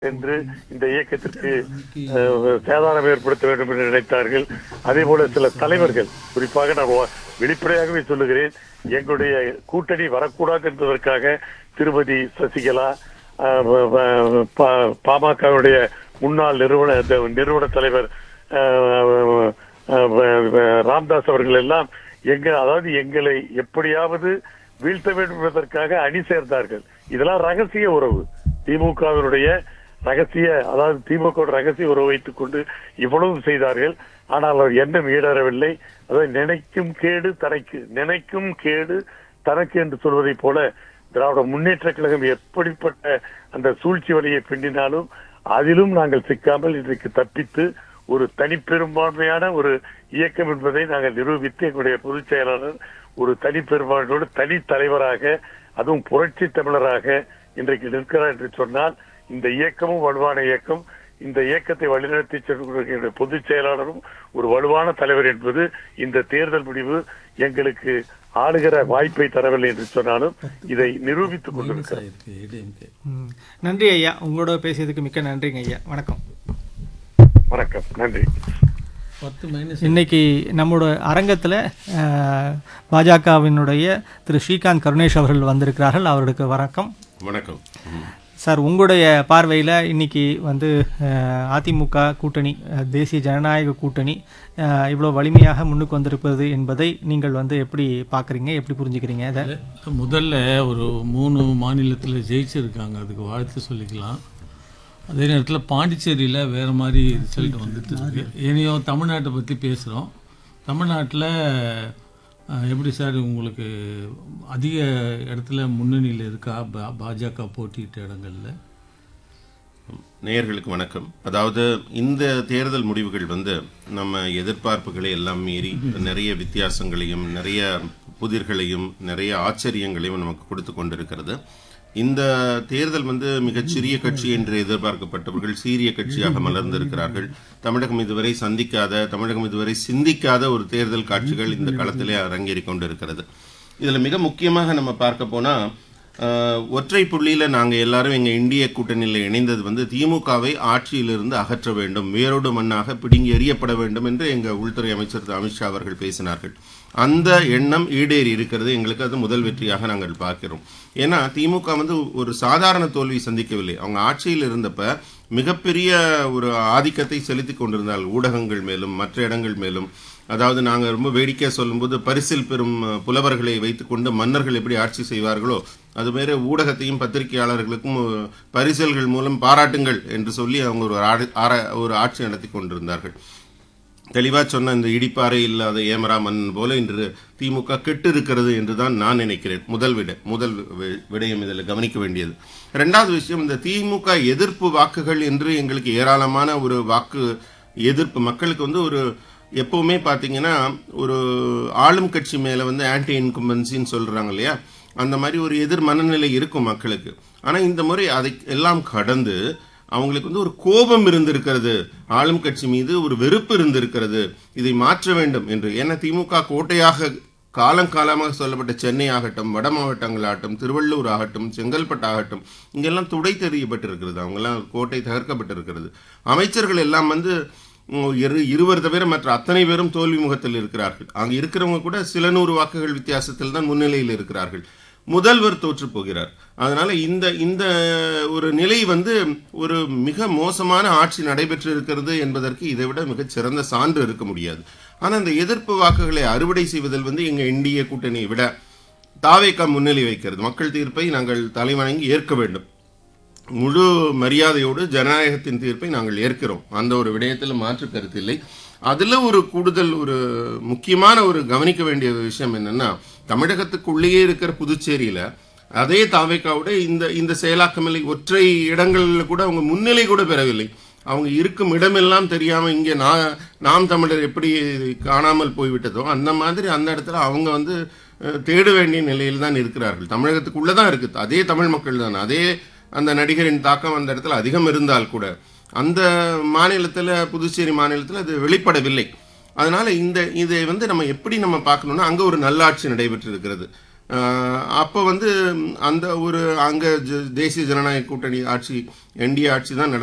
என்று இந்த இயக்கத்திற்கு அஹ், சேதாரம் ஏற்படுத்த வேண்டும் என்று நினைத்தார்கள் அதே போல சில தலைவர்கள் குறிப்பாக நான் வ- வெளிப்படையாகவே சொல்லுகிறேன் எங்களுடைய கூட்டணி வரக்கூடாது என்பதற்காக திருமதி சசிகலா அஹ், வ- வ- பா- பாமகவுடைய முன்னாள் நிறுவன இந்த நிறுவன தலைவர் அஹ், அஹ், வ- வ- ராம்தாஸ் அவர்கள் எல்லாம் எங்க அதாவது எங்களை எப்படியாவது வீழ்த்த வேண்டும் என்பதற்காக அணி சேர்ந்தார்கள் இதெல்லாம் ரகசிய உறவு திமுகவினுடைய ரகசிய அதாவது திமுக ரகசிய உறவு வைத்துக் கொண்டு இவ்வளவு செய்தார்கள் ஆனால் அவர் எண்ணம் ஈடறவில்லை அதாவது நினைக்கும் கேடு தனக்கு நினைக்கும் கேடு தனக்கு என்று சொல்வதைப் போல திராவிட முன்னேற்ற கழகம் எப்படிப்பட்ட அந்த சூழ்ச்சி வழியை பின்னினாலும் அதிலும் நாங்கள் சிக்காமல் இன்றைக்கு தப்பித்து ஒரு தனிப்பெரும்பான்மையான ஒரு இயக்கம் என்பதை நாங்கள் நிரூபித்து எங்களுடைய பொதுச் செயலாளர் ஒரு தனிப்பெரும்பான்மையோடு தனி தலைவராக அதுவும் புரட்சி தமிழராக இன்றைக்கு நிற்கிறார் என்று சொன்னால் இந்த இயக்கமும் வலுவான இயக்கம் இந்த இயக்கத்தை வழிநடத்தி செல்கிற பொதுச் செயலாளரும் ஒரு வலுவான தலைவர் என்பது இந்த தேர்தல் முடிவு எங்களுக்கு ஆளுகிற வாய்ப்பை தரவில்லை என்று சொன்னாலும் இதை நிரூபித்துக் கொண்டிருக்கிறார் இருக்கு ஏடிஎம்கே ம். நன்றி ஐயா உங்களோட பேசியதுக்கு மிக்க நன்றிங்க ஐயா வணக்கம் வணக்கம் நன்றி பத்து மைனஸ் இன்னைக்கு நம்மளோட அரங்கத்தில் பாஜகவினுடைய திரு ஸ்ரீகாந்த் கருணேஷ் அவர்கள் வந்திருக்கிறார்கள் அவர்களுக்கு வணக்கம் வணக்கம் ம். சார் உங்களுடைய பார்வையில் இன்னைக்கு வந்து அஹ், அதிமுக கூட்டணி அஹ், தேசிய ஜனநாயக கூட்டணி அஹ், இவ்வளோ வலிமையாக முன்னுக்கு வந்திருப்பது என்பதை நீங்கள் வந்து எப்படி பார்க்குறீங்க எப்படி புரிஞ்சுக்கிறீங்க இதை முதல்ல ஒரு மூணு மாநிலத்தில் ஜெயிச்சிருக்காங்க அதுக்கு வாழ்த்து சொல்லிக்கலாம் அதே நேரத்தில் பாண்டிச்சேரியில் வேறு மாதிரி ரிசல்ட் வந்துட்டு இருக்கு இனியோ தமிழ்நாட்டை பற்றி பேசுகிறோம் தமிழ்நாட்டில் அஹ், எப்படி சார் உங்களுக்கு அதிக இடத்துல முன்னணியில் இருக்கா பா- பாஜக போட்டியிட்ட இடங்கள்ல நேயர்களுக்கு வணக்கம் அதாவது இந்த தேர்தல் முடிவுகள் வந்து நம்ம எதிர்பார்ப்புகளை எல்லாம் மீறி நிறைய வித்தியாசங்களையும் நிறைய புதிர்களையும் நிறைய ஆச்சரியங்களையும் நமக்கு கொடுத்து கொண்டிருக்கிறது இந்த தேர்தல் வந்து மிகச்சிறிய கட்சி என்று எதிர்பார்க்கப்பட்டவர்கள் சீரிய கட்சியாக மலர்ந்திருக்கிறார்கள் தமிழகம் இதுவரை சந்திக்காத தமிழகம் இதுவரை சிந்திக்காத ஒரு தேர்தல் காட்சிகள் இந்த களத்திலே அரங்கேறிக் கொண்டிருக்கிறது இதுல மிக முக்கியமாக நம்ம பார்க்க போனா ஆஹ், ஒற்றை புள்ளியில நாங்க எல்லாரும் எங்க இந்திய கூட்டணியில் இணைந்தது வந்து திமுகவை ஆட்சியிலிருந்து அகற்ற வேண்டும் வேரோடு மண்ணாக பிடுங்கி எறியப்பட வேண்டும் என்று எங்க உள்துறை அமைச்சர் திரு அமித்ஷா அவர்கள் பேசினார்கள் அந்த எண்ணம் ஈடேறி இருக்கிறது எங்களுக்கு அது முதல் வெற்றியாக நாங்கள் பார்க்கிறோம் ஏன்னா திமுக வந்து ஒரு சாதாரண தோல்வி சந்திக்கவில்லை அவங்க ஆட்சியில் இருந்தப்ப மிகப்பெரிய ஒரு ஆதிக்கத்தை செலுத்தி கொண்டிருந்தார்கள் ஊடகங்கள் மேலும் மற்ற இடங்கள் மேலும் அதாவது நாங்கள் ரொம்ப வேடிக்கையாக சொல்லும்போது பரிசில் பெறும் அஹ், புலவர்களை வைத்துக்கொண்டு மன்னர்கள் எப்படி ஆட்சி செய்வார்களோ அதுமாரி ஊடகத்தையும் பத்திரிகையாளர்களுக்கும் அஹ், பரிசல்கள் மூலம் பாராட்டுங்கள் என்று சொல்லி அவங்க ஒரு ஆடு- ஆர- ஒரு ஆட்சி நடத்தி கொண்டிருந்தார்கள் தெளிவாக சொன்ன இந்த இடிப்பாறை இல்லாத ஏமரா மன்னன் போல இன்று திமுக கெட்டு இருக்கிறது என்று தான் நான் நினைக்கிறேன் முதல் விட முதல் வி- விடயம் இதில் கவனிக்க வேண்டியது ரெண்டாவது விஷயம் இந்த திமுக எதிர்ப்பு வாக்குகள் என்று எங்களுக்கு ஏராளமான ஒரு வாக்கு எதிர்ப்பு மக்களுக்கு வந்து ஒரு எப்பவுமே பார்த்தீங்கன்னா ஒரு ஆளும் கட்சி மேலே வந்து ஆன்டி இன்கும்பன்சின்னு சொல்றாங்க இல்லையா அந்த மாதிரி ஒரு எதிர் மனநிலை இருக்கும் மக்களுக்கு ஆனால் இந்த முறை அதை எல்லாம் கடந்து அவங்களுக்கு வந்து ஒரு கோபம் இருந்திருக்கிறது ஆளும் கட்சி மீது ஒரு வெறுப்பு இருந்திருக்கிறது இதை மாற்ற வேண்டும் என்று ஏன்னா திமுக கோட்டையாக காலங்காலமாக சொல்லப்பட்ட சென்னை ஆகட்டும் வட மாவட்டங்கள் ஆகட்டும் திருவள்ளூர் ஆகட்டும் செங்கல்பட்டு ஆகட்டும் இங்கெல்லாம் துடை தெரியப்பட்டிருக்கிறது அவங்கெல்லாம் கோட்டை தகர்க்கப்பட்டிருக்கிறது அமைச்சர்கள் எல்லாம் வந்து உம், இரு இருவர் தவிர மற்ற அத்தனை பேரும் தோல்வி முகத்தில் இருக்கிறார்கள் அங்க இருக்கிறவங்க கூட சில நூறு வாக்குகள் வித்தியாசத்தில் தான் முன்னிலையில் இருக்கிறார்கள் முதல்வர் தோற்று போகிறார் அதனால இந்த இந்த ஒரு நிலை வந்து ஒரு மிக மோசமான ஆட்சி நடைபெற்று இருக்கிறது என்பதற்கு இதை விட மிகச் சிறந்த சான்று இருக்க முடியாது ஆனா இந்த எதிர்ப்பு வாக்குகளை அறுவடை செய்வதில் வந்து எங்க இந்திய கூட்டணியை விட தாவேக்கா முன்னிலை வைக்கிறது மக்கள் தீர்ப்பை நாங்கள் தலைவணங்கி ஏற்க வேண்டும் முழு மரியாதையோடு ஜனநாயகத்தின் தீர்ப்பை நாங்கள் ஏற்கிறோம் அந்த ஒரு விடயத்தில் மாற்று கருத்து இல்லை அதுல ஒரு கூடுதல் ஒரு முக்கியமான ஒரு கவனிக்க வேண்டிய விஷயம் என்னன்னா தமிழகத்துக்குள்ளேயே இருக்கிற புதுச்சேரியில அதே தாவேக்காவோட இந்த இந்த செயலாக்கமில்லை ஒற்றை இடங்களில் கூட அவங்க முன்னிலை கூட பெறவில்லை அவங்க இருக்கும் இடமெல்லாம் தெரியாம இங்கே நான் நாம் தமிழர் எப்படி காணாமல் போய்விட்டதோ அந்த மாதிரி அந்த இடத்துல அவங்க வந்து அஹ், தேட வேண்டிய நிலையில் தான் இருக்கிறார்கள் தமிழகத்துக்குள்ள தான் இருக்கு அதே தமிழ் மக்கள் தான் அதே அந்த நடிகரின் தாக்கம் அந்த இடத்துல அதிகம் இருந்தால் கூட அந்த மாநிலத்தில் புதுச்சேரி மாநிலத்தில் அது வெளிப்படவில்லை அதனால இந்த இதை வந்து நம்ம எப்படி நம்ம பார்க்கணும்னா அங்கே ஒரு நல்லாட்சி நடைபெற்று இருக்கிறது ஆஹ் அப்போ வந்து அந்த ஒரு அங்கே தேசிய ஜனநாயக கூட்டணி ஆட்சி என்டிஏ ஆட்சி தான் நட